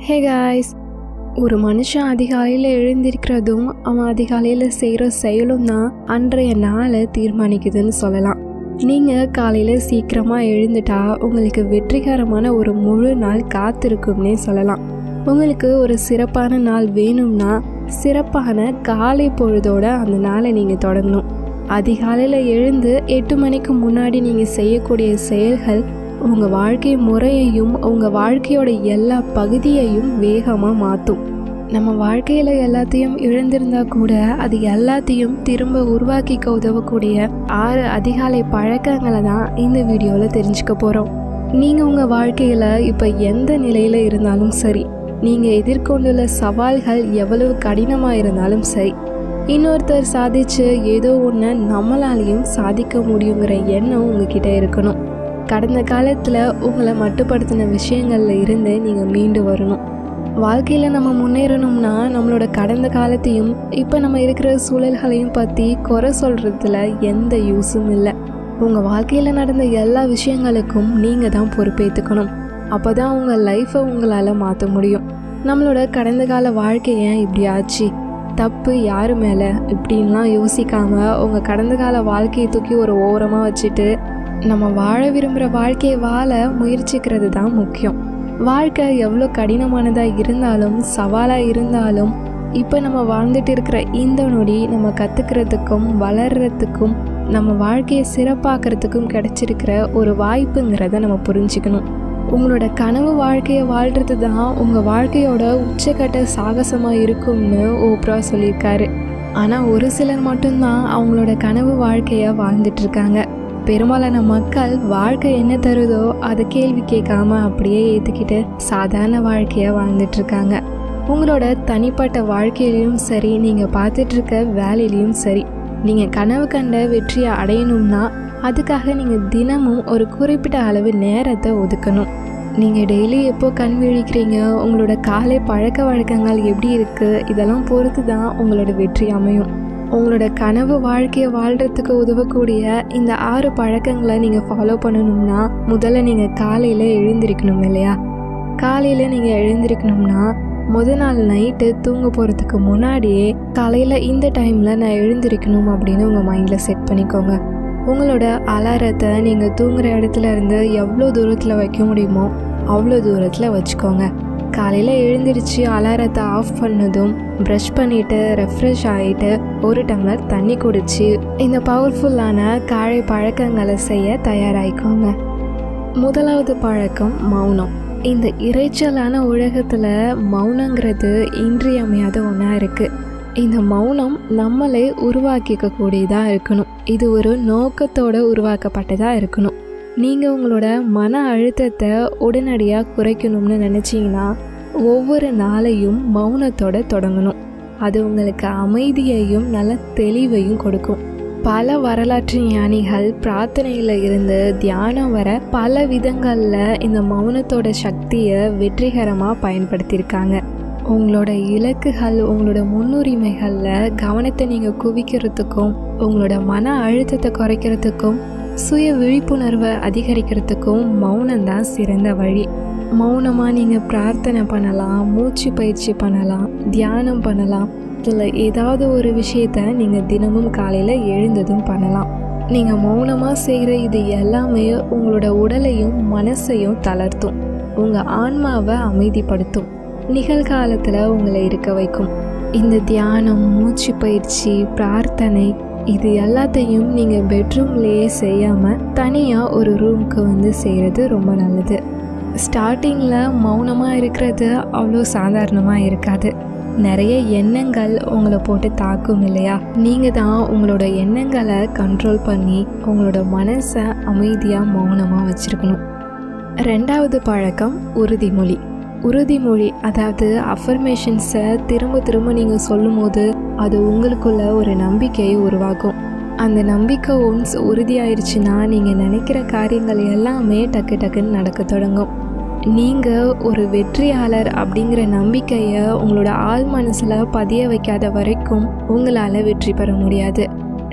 hey guys ஒரு மனுஷன் அதிகாலையில் எழுந்திருக்கிறதும் அவன் அதிகாலையில் செய்கிற செயலும் தான் அன்றைய நாளை தீர்மானிக்குதுன்னு சொல்லலாம் நீங்கள் காலையில் சீக்கிரமாக எழுந்துட்டா உங்களுக்கு வெற்றிகரமான ஒரு முழு நாள் காத்திருக்கும்னே சொல்லலாம் உங்களுக்கு ஒரு சிறப்பான நாள் வேணும்னா சிறப்பான காலை பொழுதோட அந்த நாளை நீங்கள் தொடங்கணும் அதிகாலையில் எழுந்து எட்டு மணிக்கு முன்னாடி நீங்கள் செய்யக்கூடிய செயல்கள் உங்கள் வாழ்க்கை முறையையும் உங்கள் வாழ்க்கையோட எல்லா பகுதியையும் வேகமாக மாற்றும் நம்ம வாழ்க்கையில் எல்லாத்தையும் இழந்திருந்தா கூட அது எல்லாத்தையும் திரும்ப உருவாக்கிக்க உதவக்கூடிய ஆறு அதிகாலை பழக்கங்களை தான் இந்த வீடியோவில் தெரிஞ்சுக்க போகிறோம் நீங்கள் உங்கள் வாழ்க்கையில் இப்போ எந்த நிலையில் இருந்தாலும் சரி நீங்கள் எதிர்கொண்டுள்ள சவால்கள் எவ்வளவு கடினமாக இருந்தாலும் சரி இன்னொருத்தர் சாதிச்சு ஏதோ ஒன்று நம்மளாலையும் சாதிக்க முடியுங்கிற எண்ணம் உங்ககிட்ட இருக்கணும் கடந்த காலத்தில் உங்களை மட்டுப்படுத்தின விஷயங்களில் இருந்து நீங்கள் மீண்டு வரணும் வாழ்க்கையில் நம்ம முன்னேறணும்னா நம்மளோட கடந்த காலத்தையும் இப்போ நம்ம இருக்கிற சூழல்களையும் பற்றி குறை சொல்கிறதுல எந்த யூஸும் இல்லை உங்கள் வாழ்க்கையில் நடந்த எல்லா விஷயங்களுக்கும் நீங்கள் தான் பொறுப்பேற்றுக்கணும் அப்போ தான் உங்கள் லைஃப்பை உங்களால் மாற்ற முடியும் நம்மளோட கடந்த கால வாழ்க்கை ஏன் இப்படி ஆச்சு தப்பு யார் மேலே இப்படின்லாம் யோசிக்காமல் உங்கள் கடந்த கால வாழ்க்கையை தூக்கி ஒரு ஓரமாக வச்சுட்டு நம்ம வாழ விரும்புகிற வாழ்க்கையை வாழ முயற்சிக்கிறது தான் முக்கியம் வாழ்க்கை எவ்வளோ கடினமானதாக இருந்தாலும் சவாலாக இருந்தாலும் இப்போ நம்ம வாழ்ந்துட்டு இருக்கிற இந்த நொடி நம்ம கற்றுக்கிறதுக்கும் வளர்கிறதுக்கும் நம்ம வாழ்க்கையை சிறப்பாக்கிறதுக்கும் கிடைச்சிருக்கிற ஒரு வாய்ப்புங்கிறத நம்ம புரிஞ்சுக்கணும் உங்களோட கனவு வாழ்க்கையை வாழ்கிறது தான் உங்கள் வாழ்க்கையோட உச்சக்கட்ட சாகசமாக இருக்கும்னு ஓப்ரா சொல்லியிருக்காரு ஆனால் ஒரு சிலர் மட்டும்தான் அவங்களோட கனவு வாழ்க்கையை வாழ்ந்துட்டுருக்காங்க பெரும்பாலான மக்கள் வாழ்க்கை என்ன தருதோ அதை கேள்வி கேட்காம அப்படியே ஏற்றுக்கிட்டு சாதாரண வாழ்க்கையாக வாழ்ந்துட்டுருக்காங்க உங்களோட தனிப்பட்ட வாழ்க்கையிலையும் சரி நீங்கள் பார்த்துட்ருக்க வேலையிலையும் சரி நீங்கள் கனவு கண்ட வெற்றியை அடையணும்னா அதுக்காக நீங்கள் தினமும் ஒரு குறிப்பிட்ட அளவு நேரத்தை ஒதுக்கணும் நீங்கள் டெய்லி எப்போ கண் விழிக்கிறீங்க உங்களோட காலை பழக்க வழக்கங்கள் எப்படி இருக்குது இதெல்லாம் பொறுத்து தான் உங்களோட வெற்றி அமையும் உங்களோட கனவு வாழ்க்கையை வாழ்கிறதுக்கு உதவக்கூடிய இந்த ஆறு பழக்கங்களை நீங்கள் ஃபாலோ பண்ணணும்னா முதல்ல நீங்கள் காலையில் எழுந்திருக்கணும் இல்லையா காலையில் நீங்கள் எழுந்திருக்கணும்னா முத நாள் நைட்டு தூங்க போகிறதுக்கு முன்னாடியே காலையில் இந்த டைமில் நான் எழுந்திருக்கணும் அப்படின்னு உங்கள் மைண்டில் செட் பண்ணிக்கோங்க உங்களோட அலாரத்தை நீங்கள் தூங்குற இடத்துல இருந்து எவ்வளோ தூரத்தில் வைக்க முடியுமோ அவ்வளோ தூரத்தில் வச்சுக்கோங்க காலையில் எழுந்திரிச்சு அலாரத்தை ஆஃப் பண்ணதும் ப்ரஷ் பண்ணிவிட்டு ரெஃப்ரெஷ் ஆகிட்டு ஒரு டம்ளர் தண்ணி குடிச்சு இந்த பவர்ஃபுல்லான காழை பழக்கங்களை செய்ய தயாராகிக்கோங்க முதலாவது பழக்கம் மௌனம் இந்த இறைச்சலான உலகத்தில் மௌனங்கிறது இன்றியமையாத ஒன்றா இருக்குது இந்த மௌனம் நம்மளே உருவாக்கிக்க கூடியதாக இருக்கணும் இது ஒரு நோக்கத்தோடு உருவாக்கப்பட்டதாக இருக்கணும் நீங்கள் உங்களோட மன அழுத்தத்தை உடனடியாக குறைக்கணும்னு நினச்சிங்கன்னா ஒவ்வொரு நாளையும் மௌனத்தோட தொடங்கணும் அது உங்களுக்கு அமைதியையும் நல்ல தெளிவையும் கொடுக்கும் பல வரலாற்று ஞானிகள் பிரார்த்தனையில் இருந்து தியானம் வர பல விதங்களில் இந்த மௌனத்தோட சக்தியை வெற்றிகரமாக பயன்படுத்தியிருக்காங்க உங்களோட இலக்குகள் உங்களோட முன்னுரிமைகளில் கவனத்தை நீங்கள் குவிக்கிறதுக்கும் உங்களோட மன அழுத்தத்தை குறைக்கிறதுக்கும் சுய விழிப்புணர்வை அதிகரிக்கிறதுக்கும் மௌனம் தான் சிறந்த வழி மௌனமாக நீங்கள் பிரார்த்தனை பண்ணலாம் மூச்சு பயிற்சி பண்ணலாம் தியானம் பண்ணலாம் இதில் ஏதாவது ஒரு விஷயத்த நீங்கள் தினமும் காலையில் எழுந்ததும் பண்ணலாம் நீங்கள் மௌனமாக செய்கிற இது எல்லாமே உங்களோட உடலையும் மனசையும் தளர்த்தும் உங்கள் ஆன்மாவை அமைதிப்படுத்தும் நிகழ்காலத்தில் உங்களை இருக்க வைக்கும் இந்த தியானம் மூச்சு பயிற்சி பிரார்த்தனை இது எல்லாத்தையும் நீங்கள் பெட்ரூம்லேயே செய்யாமல் தனியாக ஒரு ரூமுக்கு வந்து செய்கிறது ரொம்ப நல்லது ஸ்டார்டிங்கில் மௌனமாக இருக்கிறது அவ்வளோ சாதாரணமாக இருக்காது நிறைய எண்ணங்கள் உங்களை போட்டு தாக்கும் இல்லையா நீங்கள் தான் உங்களோட எண்ணங்களை கண்ட்ரோல் பண்ணி உங்களோட மனசை அமைதியாக மௌனமாக வச்சுருக்கணும் ரெண்டாவது பழக்கம் உறுதிமொழி உறுதிமொழி அதாவது அஃபர்மேஷன்ஸை திரும்ப திரும்ப நீங்கள் சொல்லும் போது அது உங்களுக்குள்ள ஒரு நம்பிக்கையை உருவாக்கும் அந்த நம்பிக்கை ஒன்ஸ் உறுதியாயிருச்சுன்னா நீங்கள் நினைக்கிற காரியங்கள் எல்லாமே டக்கு டக்குன்னு நடக்க தொடங்கும் நீங்கள் ஒரு வெற்றியாளர் அப்படிங்கிற நம்பிக்கையை உங்களோட ஆள் மனசில் பதிய வைக்காத வரைக்கும் உங்களால் வெற்றி பெற முடியாது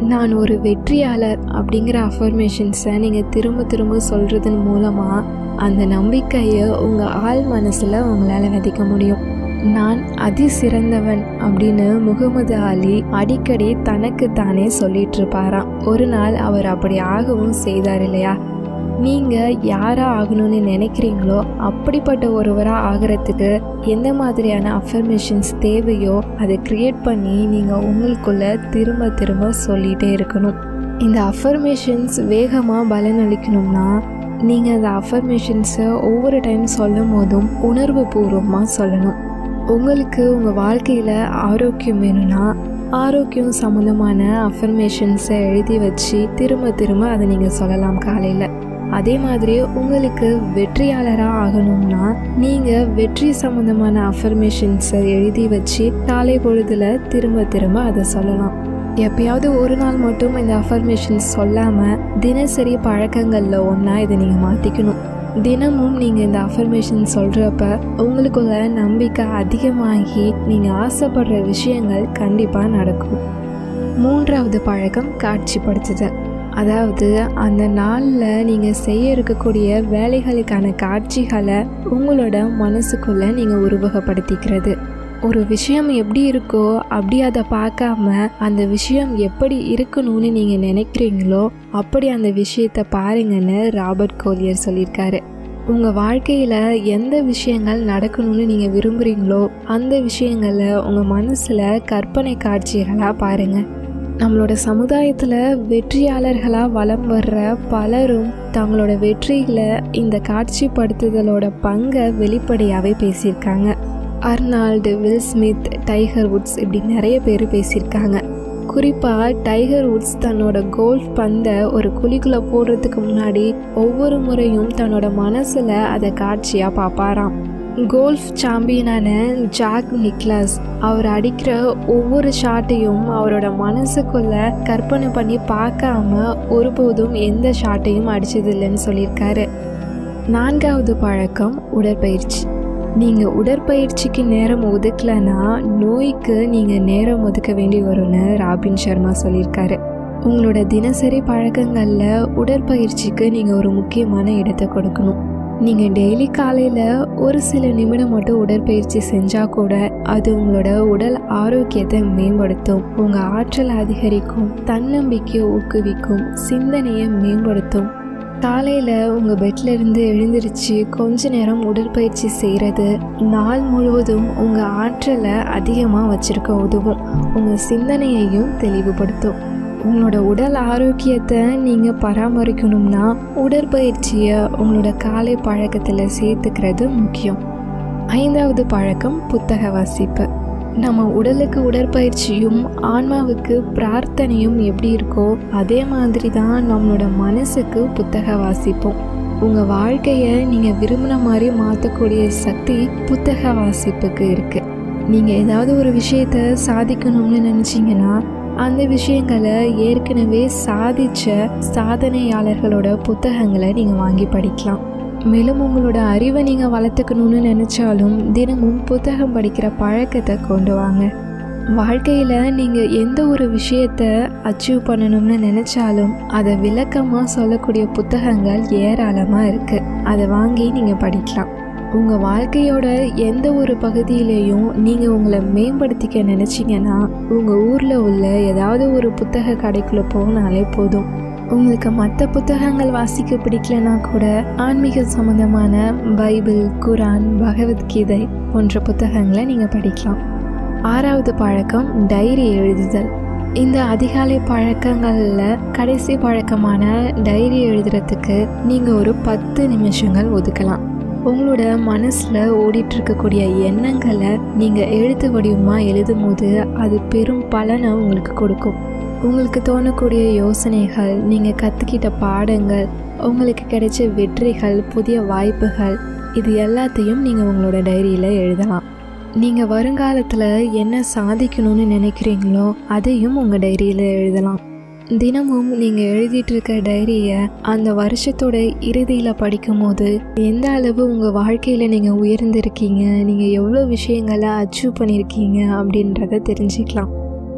நான் ஒரு வெற்றியாளர் அப்படிங்கிற அஃபர்மேஷன்ஸை நீங்கள் திரும்ப திரும்ப சொல்கிறதன் மூலமாக அந்த நம்பிக்கையை உங்கள் ஆள் மனசில் உங்களால் விதைக்க முடியும் நான் அதிசிறந்தவன் அப்படின்னு முகமது அலி அடிக்கடி தனக்கு தானே சொல்லிட்டு இருப்பாராம் ஒரு நாள் அவர் அப்படி ஆகவும் செய்தார் இல்லையா நீங்கள் யாராக ஆகணும்னு நினைக்கிறீங்களோ அப்படிப்பட்ட ஒருவராக ஆகிறதுக்கு எந்த மாதிரியான அஃபர்மேஷன்ஸ் தேவையோ அதை க்ரியேட் பண்ணி நீங்கள் உங்களுக்குள்ள திரும்ப திரும்ப சொல்லிகிட்டே இருக்கணும் இந்த அஃபர்மேஷன்ஸ் வேகமாக பலனளிக்கணும்னா நீங்கள் அந்த அஃபர்மேஷன்ஸை ஒவ்வொரு டைம் சொல்லும் போதும் உணர்வு பூர்வமாக சொல்லணும் உங்களுக்கு உங்கள் வாழ்க்கையில் ஆரோக்கியம் வேணும்னா ஆரோக்கியம் சம்மந்தமான அஃபர்மேஷன்ஸை எழுதி வச்சு திரும்ப திரும்ப அதை நீங்கள் சொல்லலாம் காலையில் அதே மாதிரி உங்களுக்கு வெற்றியாளராக ஆகணும்னா நீங்கள் வெற்றி சம்மந்தமான அஃபர்மேஷன்ஸை எழுதி வச்சு காலை பொழுதில் திரும்ப திரும்ப அதை சொல்லலாம் எப்பயாவது ஒரு நாள் மட்டும் இந்த அஃபர்மேஷன்ஸ் சொல்லாமல் தினசரி பழக்கங்களில் ஒன்றா இதை நீங்கள் மாற்றிக்கணும் தினமும் நீங்கள் இந்த அஃபர்மேஷன் சொல்கிறப்ப உங்களுக்குள்ள நம்பிக்கை அதிகமாகி நீங்கள் ஆசைப்படுற விஷயங்கள் கண்டிப்பாக நடக்கும் மூன்றாவது பழக்கம் காட்சிப்படுத்துதல் அதாவது அந்த நாளில் நீங்கள் செய்ய இருக்கக்கூடிய வேலைகளுக்கான காட்சிகளை உங்களோட மனசுக்குள்ளே நீங்கள் உருவகப்படுத்திக்கிறது ஒரு விஷயம் எப்படி இருக்கோ அப்படி அதை பார்க்காம அந்த விஷயம் எப்படி இருக்கணும்னு நீங்கள் நினைக்கிறீங்களோ அப்படி அந்த விஷயத்தை பாருங்கன்னு ராபர்ட் கோலியர் சொல்லியிருக்காரு உங்கள் வாழ்க்கையில் எந்த விஷயங்கள் நடக்கணும்னு நீங்கள் விரும்புகிறீங்களோ அந்த விஷயங்களை உங்கள் மனசில் கற்பனை காட்சிகளாக பாருங்கள் நம்மளோட சமுதாயத்தில் வெற்றியாளர்களாக வலம் வர்ற பலரும் தங்களோட வெற்றியில் இந்த காட்சிப்படுத்துதலோட பங்கை வெளிப்படையாகவே பேசியிருக்காங்க Arnold Will Smith Tiger Woods இப்படி நிறைய பேர் பேசியிருக்காங்க குறிப்பாக டைகர் வுட்ஸ் தன்னோட கோல்ஃப் பந்தை ஒரு குழிக்குள்ளே போடுறதுக்கு முன்னாடி ஒவ்வொரு முறையும் தன்னோட மனசில் அதை காட்சியாக பார்ப்பாராம் கோல்ஃப் சாம்பியனான ஜாக் நிக்லாஸ் அவர் அடிக்கிற ஒவ்வொரு ஷாட்டையும் அவரோட மனசுக்குள்ள கற்பனை பண்ணி பார்க்காம ஒருபோதும் எந்த ஷாட்டையும் அடிச்சதில்லைன்னு சொல்லியிருக்காரு நான்காவது பழக்கம் உடற்பயிற்சி நீங்கள் உடற்பயிற்சிக்கு நேரம் ஒதுக்கலைன்னா நோய்க்கு நீங்கள் நேரம் ஒதுக்க வேண்டி வரும்னு ராபின் சர்மா சொல்லியிருக்காரு உங்களோட தினசரி பழக்கங்களில் உடற்பயிற்சிக்கு நீங்கள் ஒரு முக்கியமான இடத்தை கொடுக்கணும் நீங்கள் டெய்லி காலையில் ஒரு சில நிமிடம் மட்டும் உடற்பயிற்சி செஞ்சால் கூட அது உங்களோட உடல் ஆரோக்கியத்தை மேம்படுத்தும் உங்கள் ஆற்றல் அதிகரிக்கும் தன்னம்பிக்கையை ஊக்குவிக்கும் சிந்தனையை மேம்படுத்தும் காலையில் உங்கள் பெட்ல இருந்து எழுந்திருச்சு கொஞ்ச நேரம் உடற்பயிற்சி செய்கிறது நாள் முழுவதும் உங்கள் ஆற்றலை அதிகமாக வச்சுருக்க உதவும் உங்கள் சிந்தனையையும் தெளிவுபடுத்தும் உங்களோட உடல் ஆரோக்கியத்தை நீங்கள் பராமரிக்கணும்னா உடற்பயிற்சியை உங்களோட காலை பழக்கத்தில் சேர்த்துக்கிறது முக்கியம் ஐந்தாவது பழக்கம் புத்தக வாசிப்பு நம்ம உடலுக்கு உடற்பயிற்சியும் ஆன்மாவுக்கு பிரார்த்தனையும் எப்படி இருக்கோ அதே மாதிரி தான் நம்மளோட மனசுக்கு புத்தக வாசிப்போம் உங்கள் வாழ்க்கையை நீங்கள் விரும்பின மாதிரி மாற்றக்கூடிய சக்தி புத்தக வாசிப்புக்கு இருக்குது நீங்கள் ஏதாவது ஒரு விஷயத்த சாதிக்கணும்னு நினச்சிங்கன்னா அந்த விஷயங்களை ஏற்கனவே சாதித்த சாதனையாளர்களோட புத்தகங்களை நீங்கள் வாங்கி படிக்கலாம் மேலும் உங்களோட அறிவை நீங்கள் வளர்த்துக்கணும்னு நினச்சாலும் தினமும் புத்தகம் படிக்கிற பழக்கத்தை கொண்டு வாங்க வாழ்க்கையில் நீங்கள் எந்த ஒரு விஷயத்தை அச்சீவ் பண்ணணும்னு நினச்சாலும் அதை விளக்கமாக சொல்லக்கூடிய புத்தகங்கள் ஏராளமாக இருக்குது அதை வாங்கி நீங்கள் படிக்கலாம் உங்கள் வாழ்க்கையோட எந்த ஒரு பகுதியிலையும் நீங்கள் உங்களை மேம்படுத்திக்க நினச்சிங்கன்னா உங்கள் ஊரில் உள்ள ஏதாவது ஒரு புத்தக கடைக்குள்ளே போனாலே போதும் உங்களுக்கு மற்ற புத்தகங்கள் வாசிக்க பிடிக்கலனா கூட ஆன்மீக சம்மந்தமான பைபிள் குரான் பகவத்கீதை போன்ற புத்தகங்களை நீங்கள் படிக்கலாம் ஆறாவது பழக்கம் டைரி எழுதுதல் இந்த அதிகாலை பழக்கங்களில் கடைசி பழக்கமான டைரி எழுதுறதுக்கு நீங்கள் ஒரு பத்து நிமிஷங்கள் ஒதுக்கலாம் உங்களோட மனசில் ஓடிட்டு இருக்கக்கூடிய எண்ணங்களை நீங்கள் எழுத்து வடிவமாக எழுதும் போது அது பெரும் பலனை உங்களுக்கு கொடுக்கும் உங்களுக்கு தோணக்கூடிய யோசனைகள் நீங்கள் கற்றுக்கிட்ட பாடங்கள் உங்களுக்கு கிடைச்ச வெற்றிகள் புதிய வாய்ப்புகள் இது எல்லாத்தையும் நீங்கள் உங்களோட டைரியில் எழுதலாம் நீங்கள் வருங்காலத்தில் என்ன சாதிக்கணும்னு நினைக்கிறீங்களோ அதையும் உங்கள் டைரியில் எழுதலாம் தினமும் நீங்கள் எழுதிட்டு இருக்க டைரியை அந்த வருஷத்தோட இறுதியில் படிக்கும்போது எந்த அளவு உங்கள் வாழ்க்கையில் நீங்கள் உயர்ந்திருக்கீங்க நீங்கள் எவ்வளோ விஷயங்களை அச்சீவ் பண்ணியிருக்கீங்க அப்படின்றத தெரிஞ்சுக்கலாம்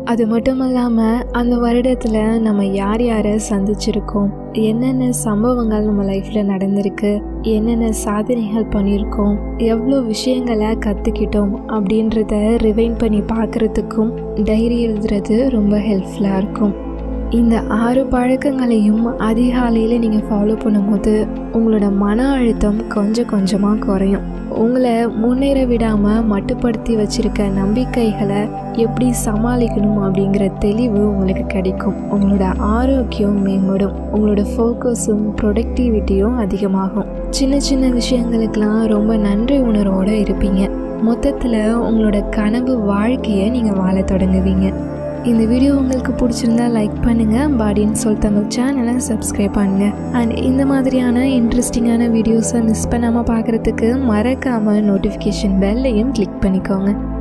அது மட்டும் இல்லாமல் அந்த வருடத்தில் நம்ம யார் யாரை சந்திச்சிருக்கோம் என்னென்ன சம்பவங்கள் நம்ம லைஃப்பில் நடந்திருக்கு என்னென்ன சாதனைகள் பண்ணியிருக்கோம் எவ்வளோ விஷயங்களை கற்றுக்கிட்டோம் அப்படின்றத ரிவைன் பண்ணி பார்க்குறதுக்கும் டைரி எழுதுறது ரொம்ப ஹெல்ப்ஃபுல்லாக இருக்கும் இந்த ஆறு பழக்கங்களையும் அதிகாலையில் நீங்கள் ஃபாலோ பண்ணும்போது உங்களோட மன அழுத்தம் கொஞ்சம் கொஞ்சமாக குறையும் உங்களை முன்னேற விடாமல் மட்டுப்படுத்தி வச்சிருக்க நம்பிக்கைகளை எப்படி சமாளிக்கணும் அப்படிங்கிற தெளிவு உங்களுக்கு கிடைக்கும் உங்களோட ஆரோக்கியம் மேம்படும் உங்களோட ஃபோக்கஸும் ப்ரொடக்டிவிட்டியும் அதிகமாகும் சின்ன சின்ன விஷயங்களுக்கெல்லாம் ரொம்ப நன்றி உணர்வோடு இருப்பீங்க மொத்தத்தில் உங்களோட கனவு வாழ்க்கையை நீங்கள் வாழ தொடங்குவீங்க இந்த வீடியோ உங்களுக்கு பிடிச்சிருந்தா லைக் பண்ணுங்கள் பாடின்னு சொல் தமிழ் சேனலை சப்ஸ்கிரைப் பண்ணுங்கள் அண்ட் இந்த மாதிரியான இன்ட்ரெஸ்டிங்கான வீடியோஸை மிஸ் பண்ணாமல் பார்க்குறதுக்கு மறக்காமல் நோட்டிஃபிகேஷன் பெல்லையும் கிளிக் பண்ணிக்கோங்க